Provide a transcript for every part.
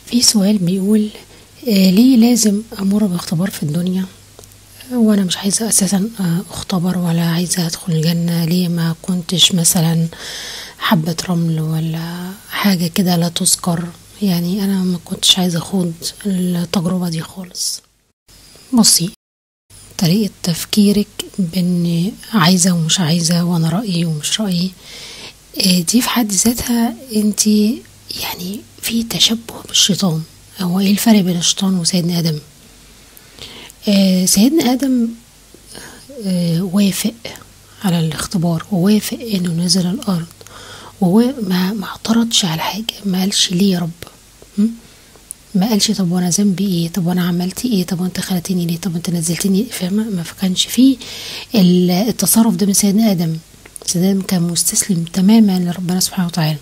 في سؤال بيقول آه، ليه لازم أمر باختبار في الدنيا وأنا مش عايزة أساسا آه، أختبر ولا عايزة أدخل الجنة ليه ما كنتش مثلا حبة رمل ولا حاجة كده لا تذكر يعني أنا ما كنتش عايزة أخوض التجربة دي خالص بصي طريقة تفكيرك بإني عايزة ومش عايزة وأنا رأيي ومش رأيي آه، دي في حد ذاتها انت يعني في تشبه بالشيطان هو ايه الفرق بين الشيطان وسيدنا ادم آه، سيدنا ادم آه، وافق على الاختبار ووافق انه نزل الارض وهو ما ما اعترضش على حاجه ما قالش ليه يا رب م? ما قالش طب وانا ذنبي ايه طب وانا عملت ايه طب وانت خلقتني ليه طب انت نزلتني ليه؟ فاهمه ما كانش فيه ال- التصرف ده من سيدنا ادم سيدنا ادم كان مستسلم تماما لربنا سبحانه وتعالى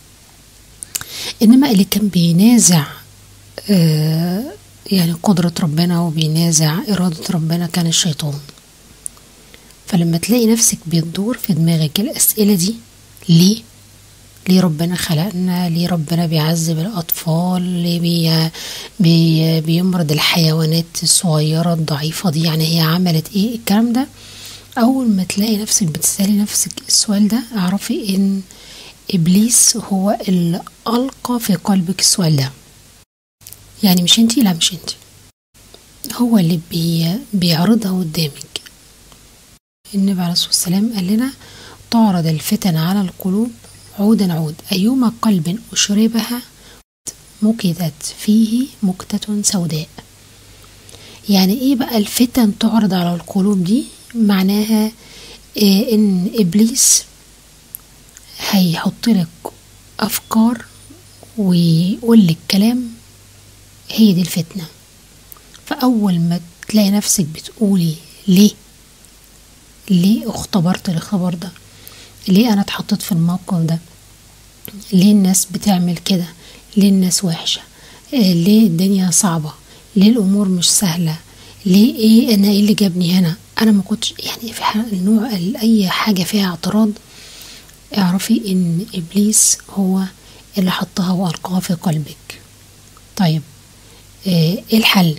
انما اللي كان بينازع آه، يعني قدرة ربنا وبينازع إرادة ربنا كان الشيطان فلما تلاقي نفسك بتدور في دماغك الأسئلة دي ليه ليه ربنا خلقنا ليه ربنا بيعذب الأطفال ليه بي بي بيمرض الحيوانات الصغيرة الضعيفة دي يعني هي عملت ايه الكلام ده أول ما تلاقي نفسك بتسألي نفسك السؤال ده اعرفي إن إبليس هو اللي ألقى في قلبك السؤال ده يعني مش انتي لا مش انتي هو اللي بي بيعرضها قدامك النبي عليه الصلاة والسلام قال لنا تعرض الفتن على القلوب عودا عود أيما قلب أشربها مكدت فيه مكتة سوداء يعني ايه بقى الفتن تعرض على القلوب دي معناها إيه ان ابليس هيحط لك افكار ويقول لك كلام هي دي الفتنه فاول ما تلاقي نفسك بتقولي ليه ليه اختبرت الاختبار ده ليه انا اتحطيت في الموقف ده ليه الناس بتعمل كده ليه الناس وحشه آه، ليه الدنيا صعبه ليه الامور مش سهله ليه ايه انا ايه اللي جابني هنا انا ما كنتش يعني في ح- النوع ال- اي حاجه فيها اعتراض اعرفي ان ابليس هو اللي حطها والقاها في قلبك طيب آه، ايه الحل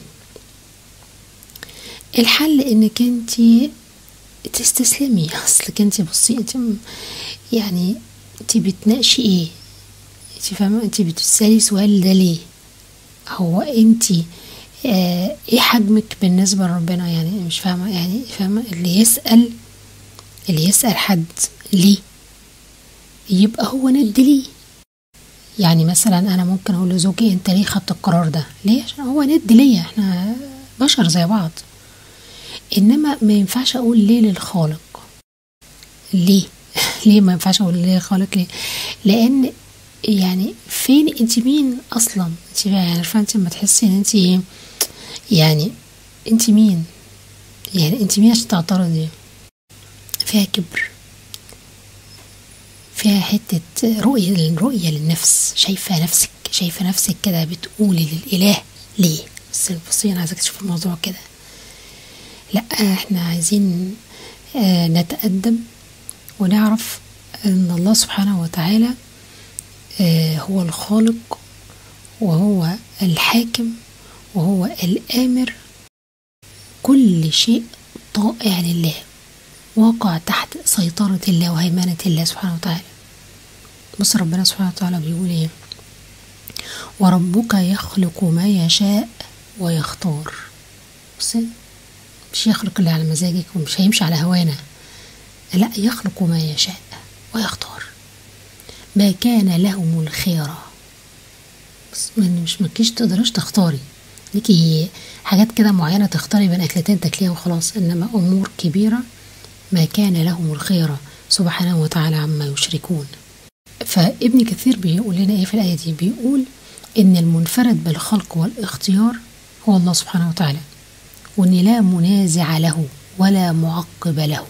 الحل انك انت تستسلمي اصلك انت بصي انت م- يعني انت بتناقشي ايه انت فاهمه انت بتسالي سؤال ده ليه هو انت آه ايه حجمك بالنسبه لربنا يعني مش فاهمه يعني فاهمه اللي يسال اللي يسال حد ليه يبقى هو ند ليه يعني مثلا انا ممكن اقول لزوجي انت ليه خدت القرار ده ليه عشان هو ند ليا احنا بشر زي بعض انما ما ينفعش اقول ليه للخالق ليه ليه ما ينفعش اقول ليه للخالق ليه لان يعني فين انت مين اصلا انت يعني عارفه انت لما تحسي ان انت ايه يعني انت مين يعني انت مين عشان تعترضي فيها كبر فيها حتة رؤية رؤية للنفس شايفة نفسك شايفة نفسك كده بتقولي للإله ليه بس بصي أنا عايزك تشوفي الموضوع كده لا احنا عايزين آه، نتقدم ونعرف ان الله سبحانه وتعالى آه، هو الخالق وهو الحاكم وهو الآمر كل شيء طائع لله واقع تحت سيطرة الله وهيمنة الله سبحانه وتعالى بص ربنا سبحانه وتعالى بيقول ايه وربك يخلق ما يشاء ويختار بص مش يخلق اللي على مزاجك ومش هيمشي على هوانا لا يخلق ما يشاء ويختار ما كان لهم الخيرة بس من مش مكيش تقدرش تختاري ليكي حاجات كده معينة تختاري بين أكلتين تاكليها وخلاص إنما أمور كبيرة ما كان لهم الخيرة سبحانه وتعالى عما يشركون فابن كثير بيقول لنا ايه في الآية دي بيقول إن المنفرد بالخلق والاختيار هو الله سبحانه وتعالى وإن لا منازع له ولا معقب له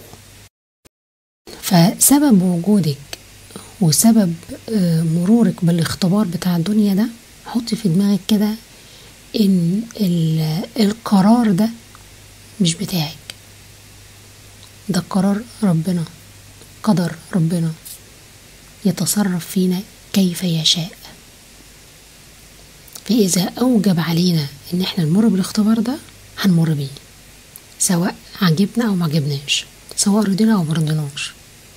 فسبب وجودك وسبب آه، مرورك بالاختبار بتاع الدنيا ده حطي في دماغك كده ان ال- القرار ده مش بتاعك ده قرار ربنا قدر ربنا يتصرف فينا كيف يشاء فإذا أوجب علينا إن إحنا نمر بالاختبار ده هنمر بيه سواء عجبنا أو معجبناش سواء رضينا أو مرضيناش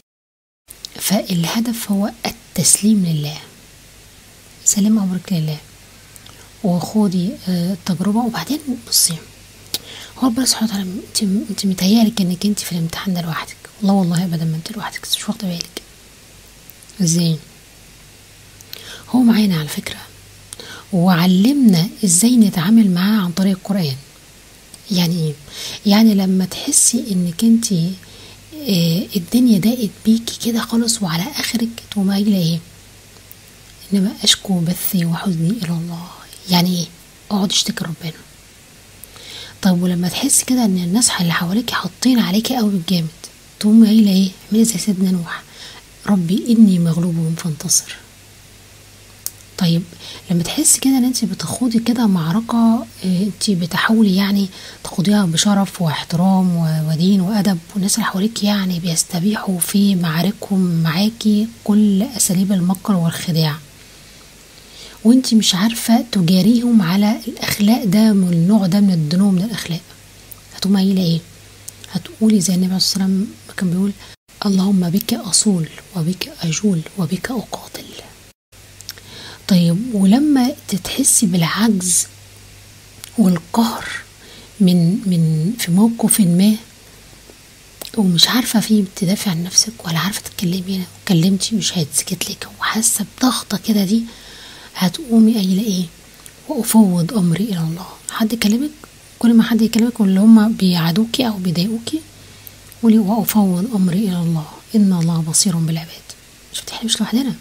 فالهدف هو التسليم لله سلم أمرك لله وخدي آه، التجربة وبعدين بصي هو ربنا سبحانه وتعالى انت انت متهيألك انك انت في الامتحان ده لوحدك والله والله ابدا ما انت لوحدك بس مش واخده بالك ازاي هو معانا على فكره وعلمنا ازاي نتعامل معاه عن طريق القران يعني ايه يعني لما تحسي انك انت اه الدنيا ضاقت بيكي كده خالص وعلى اخرك تقوم قايله ايه انما اشكو بثي وحزني الى الله يعني ايه اقعد اشتكي ربنا طب ولما تحس كده ان الناس اللي حواليك حاطين عليكي قوي بالجامد تقوم قايله ايه اعملي زي سيدنا نوح ربي اني مغلوب فانتصر طيب لما تحس كده ان انت بتخوضي كده معركة انت بتحاولي يعني تخوضيها بشرف واحترام ودين وادب والناس اللي حواليك يعني بيستبيحوا في معاركهم معاكي كل اساليب المكر والخداع وانت مش عارفة تجاريهم على الاخلاق ده من النوع ده من الدنو من الاخلاق هتقوم قايلة ايه هتقولي زي النبي عليه الصلاة والسلام ما كان بيقول اللهم بك اصول وبك اجول وبك اقاتل طيب ولما تتحسي بالعجز والقهر من من في موقف ما ومش عارفة فيه تدافع عن نفسك ولا عارفة تتكلمي هنا وكلمتي مش هيتسكت لك وحاسة بضغطة كده دي هتقومي قايلة ايه وأفوض أمري إلى الله حد يكلمك كل ما حد يكلمك واللي هما بيعادوكي أو بيضايقوكي قولي وأفوض أمري إلى الله إن الله بصير بالعباد شفتي احنا مش لوحدنا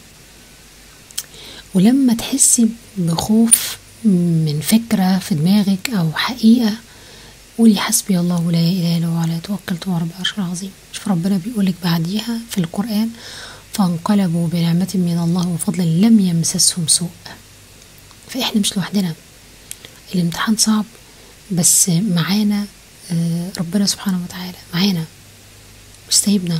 ولما تحسي بخوف من فكرة في دماغك أو حقيقة قولي حسبي الله لا إله إلا هو عليه توكلت ورب العرش العظيم شوف ربنا بيقولك بعديها في القرآن فانقلبوا بنعمة من الله وفضل لم يمسسهم سوء فإحنا مش لوحدنا الامتحان صعب بس معانا ربنا سبحانه وتعالى معانا مش سايبنا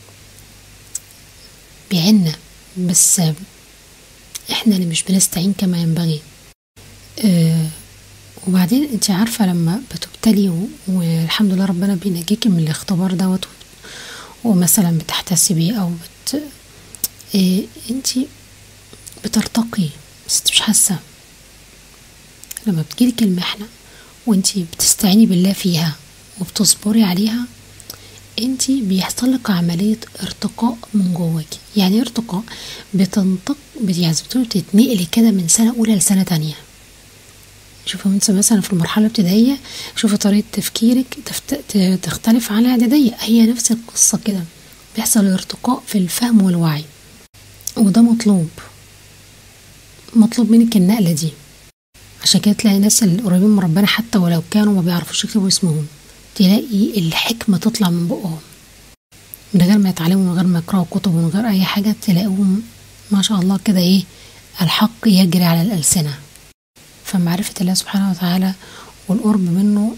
بيعنا بس احنا اللي مش بنستعين كما ينبغي اه وبعدين انت عارفة لما بتبتلي والحمد لله ربنا بينجيكي من الاختبار دوت ومثلا بتحتسبي او بت اه انت بترتقي بس مش حاسة لما بتجيلك المحنة وانت بتستعيني بالله فيها وبتصبري عليها انت بيحصل لك عمليه ارتقاء من جواكي يعني ارتقاء بتنطق يعني بتتنقلي كده من سنه اولى لسنه تانية شوفوا انت مثلا في المرحله الابتدائيه شوفي طريقه تفكيرك تفت... تختلف عن الاعداديه هي نفس القصه كده بيحصل ارتقاء في الفهم والوعي وده مطلوب مطلوب منك النقله دي عشان كده تلاقي الناس القريبين من ربنا حتى ولو كانوا ما بيعرفوش يكتبوا اسمهم تلاقي الحكمة تطلع من بقهم من غير ما يتعلموا من غير ما يقرأوا كتب من غير أي حاجة تلاقوهم ما شاء الله كده إيه الحق يجري على الألسنة فمعرفة الله سبحانه وتعالى والقرب منه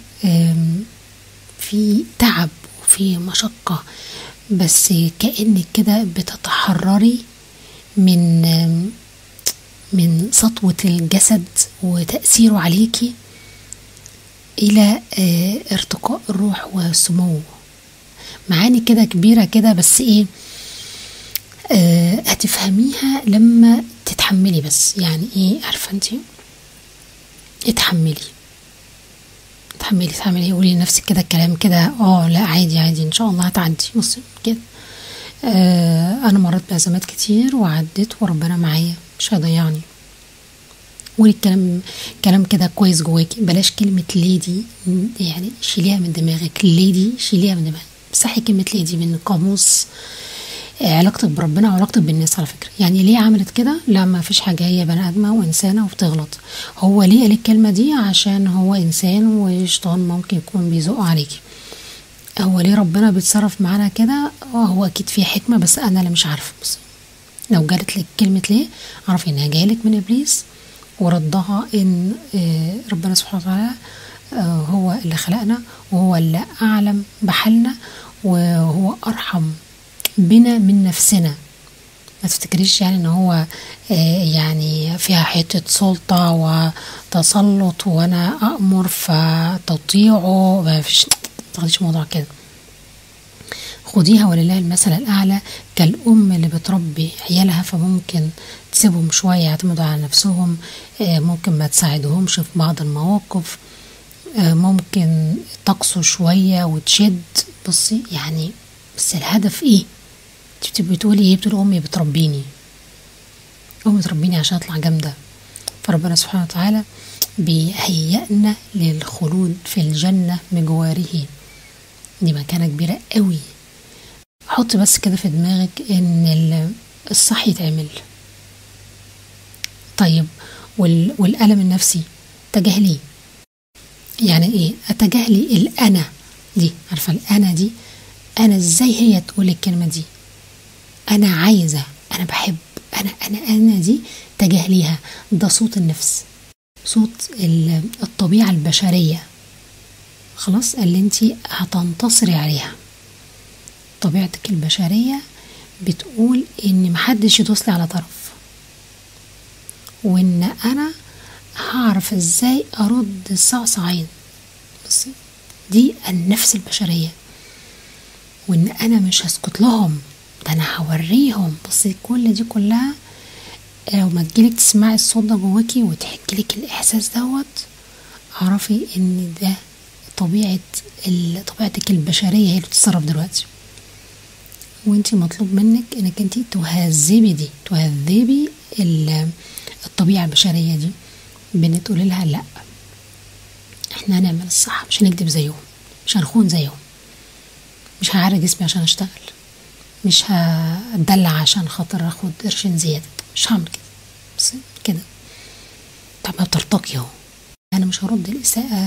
في تعب وفي مشقة بس كأنك كده بتتحرري من من سطوة الجسد وتأثيره عليكي الى ارتقاء الروح والسمو معاني كده كبيرة كده بس ايه آه هتفهميها لما تتحملي بس يعني ايه عارفة انت اتحملي اتحملي اتحملي قولي لنفسك كده الكلام كده اه لا عادي عادي ان شاء الله هتعدي بصي كده آه انا مريت بازمات كتير وعدت وربنا معايا مش هيضيعني قولي الكلام كلام كده كويس جواكي بلاش كلمة ليدي يعني شيليها من دماغك ليدي شيليها من دماغك مسحي كلمة ليدي من قاموس علاقتك بربنا وعلاقتك بالناس على فكرة يعني ليه عملت كده لا ما فيش حاجة هي بني آدمة وإنسانة وبتغلط هو ليه قال الكلمة دي عشان هو إنسان وشيطان ممكن يكون بيزق عليكي هو ليه ربنا بيتصرف معانا كده هو أكيد فيه حكمة بس أنا اللي مش عارفة بس لو جالت لك كلمة ليه اعرفي إنها جايلك من إبليس وردها ان ربنا سبحانه وتعالى هو اللي خلقنا وهو اللي اعلم بحالنا وهو ارحم بنا من نفسنا ما تفتكريش يعني ان هو آه، يعني فيها حتة سلطة وتسلط وانا امر فتطيعه ما فيش تاخديش الموضوع كده خديها ولله المثل الأعلى كالأم اللي بتربي عيالها فممكن تسيبهم شوية يعتمدوا على نفسهم آه، ممكن ما تساعدهمش في بعض المواقف آه، ممكن تقسو شوية وتشد بصي يعني بس الهدف ايه انت بتقولي ايه بتقولي امي بتربيني امي بتربيني عشان اطلع جامدة فربنا سبحانه وتعالى بيهيئنا للخلود في الجنة بجواره دي مكانة كبيرة قوي حط بس كده في دماغك ان الصح يتعمل طيب والألم النفسي تجاهليه يعني ايه اتجاهلي الانا دي عارفه الانا دي انا ازاي هي تقول الكلمه دي انا عايزه انا بحب انا انا انا دي تجاهليها ده صوت النفس صوت الطبيعه البشريه خلاص اللي انت هتنتصري عليها طبيعتك البشريه بتقول ان محدش يدوسلي على طرف وان انا هعرف ازاي ارد الصعصعين بصي دي النفس البشريه وان انا مش هسكت لهم ده انا هوريهم بصي كل دي كلها لو ما تجيلك تسمعي الصوت ده جواكي وتحكي لك الاحساس دوت اعرفي ان ده طبيعه طبيعتك البشريه هي اللي بتتصرف دلوقتي وانت مطلوب منك انك انت تهذبي دي تهذبي الطبيعه البشريه دي بنتقول لها لا احنا هنعمل الصح مش هنكدب زيهم مش هنخون زيهم مش هعري جسمي عشان اشتغل مش هتدلع عشان خاطر اخد قرشين زيادة مش هعمل كده بس كده طب ما بترتقي اهو انا مش هرد الاساءة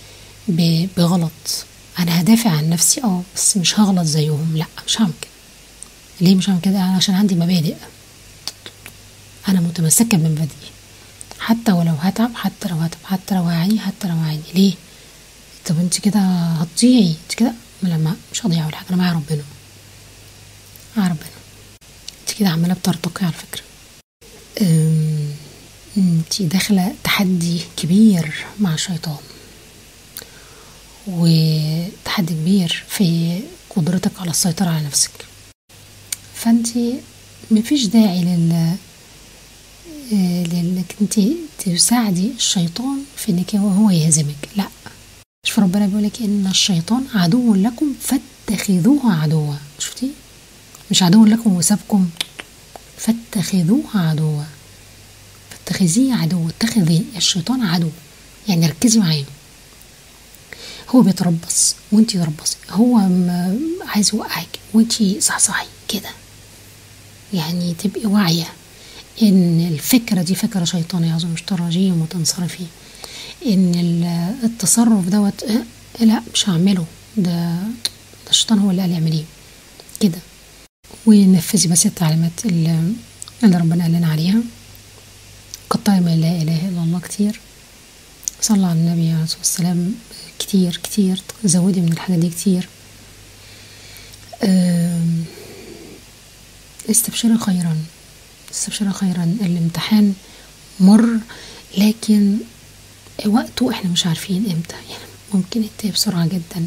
بغلط انا هدافع عن نفسي اه بس مش هغلط زيهم لا مش هعمل كده ليه مش هعمل كده عشان عندي مبادئ انا متمسكة بمبادئي حتى ولو هتعب حتى لو هتعب حتى لو هعاني حتى لو هعاني ليه طب انت كده هتضيعي انت كده لا مش هضيع ولا حاجه انا معايا ربنا معايا ربنا انت كده عماله بترتقي على فكره انت داخله تحدي كبير مع الشيطان وتحدي كبير في قدرتك على السيطرة على نفسك فانت مفيش داعي لل لانك انت تساعدي الشيطان في انك هو يهزمك لا شوف ربنا بيقولك ان الشيطان عدو لكم فاتخذوه عدوا شفتي مش عدو لكم وسابكم فاتخذوه عدوا فاتخذيه عدو اتخذي الشيطان عدو يعني ركزي معاه هو بيتربص وانتي تربصي هو عايز يوقعك وانتي صحصحي كده يعني تبقي واعيه ان الفكره دي فكره شيطانيه عظيم مش تراجيم وتنصرفي ان التصرف دوت إيه؟ لا مش هعمله ده ده الشيطان هو اللي قال اعمليه كده ونفذي بس التعليمات اللي, اللي ربنا قال لنا عليها قطعي ما لا اله الا الله كتير صلى على النبي عليه الصلاه والسلام كتير كتير زودي من الحاجات دي كتير استبشري خيرا استبشري خيرا الامتحان مر لكن وقته احنا مش عارفين امتى يعني ممكن ينتهي بسرعة جدا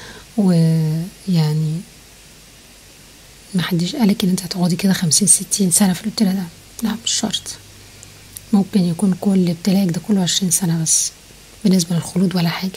ويعني ما حدش قالك ان انت هتقعدي كده خمسين ستين سنة في الابتلاء ده لا مش شرط ممكن يكون كل ابتلاءك ده كله عشرين سنة بس بالنسبة للخلود ولا حاجة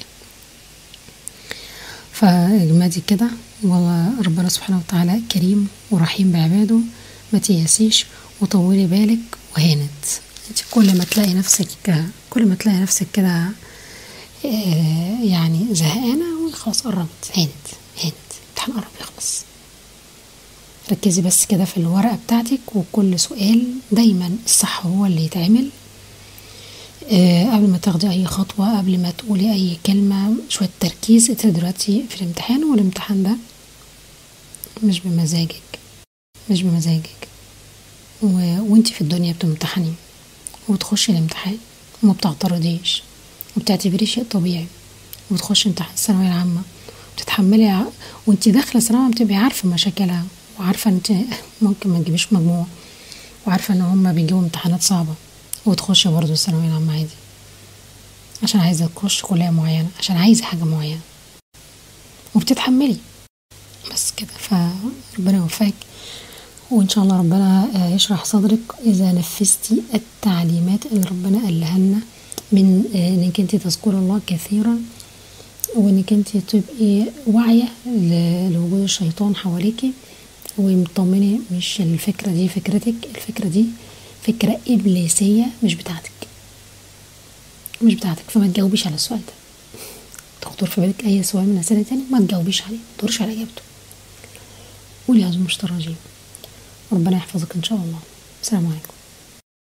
فاجمادي كده وربنا سبحانه وتعالى كريم ورحيم بعباده ما تيأسيش وطولي بالك وهانت انت كل ما تلاقي نفسك كل ما تلاقي نفسك كده آه، يعني زهقانة خلاص قربت هانت هانت الامتحان قرب يخلص ركزي بس كده في الورقة بتاعتك وكل سؤال دايما الصح هو اللي يتعمل أه قبل ما تاخدي اي خطوة قبل ما تقولي اي كلمة شوية تركيز انت دلوقتي في الامتحان والامتحان ده مش بمزاجك مش بمزاجك و... وانت في الدنيا بتمتحني وتخشي الامتحان وما بتعترضيش وبتعتبريه شيء طبيعي وتخشي امتحان الثانوية العامة وتتحملي وانت داخلة ثانوية بتبقي عارفة مشاكلها وعارفة ان انت ممكن ما تجيبيش مجموع وعارفة ان هما بيجيبوا امتحانات صعبة وتخشي برضه الثانوية العامة عادي عشان عايزة تخش كلية معينة عشان عايزة حاجة معينة وبتتحملي بس كده فربنا يوفقك وان شاء الله ربنا يشرح صدرك اذا نفذتي التعليمات اللي ربنا قالها لنا من انك انت تذكري الله كثيرا وانك انت تبقي واعية لوجود الشيطان حواليكي ومطمنة مش الفكرة دي فكرتك الفكرة دي فكرة إبليسية مش بتاعتك مش بتاعتك فما تجاوبيش على السؤال ده تخطر في بالك أي سؤال من أسئلة تاني ما تجاوبيش عليه ما تدورش على إجابته قولي أعوذ بالله من الشيطان الرجيم ربنا يحفظك إن شاء الله السلام عليكم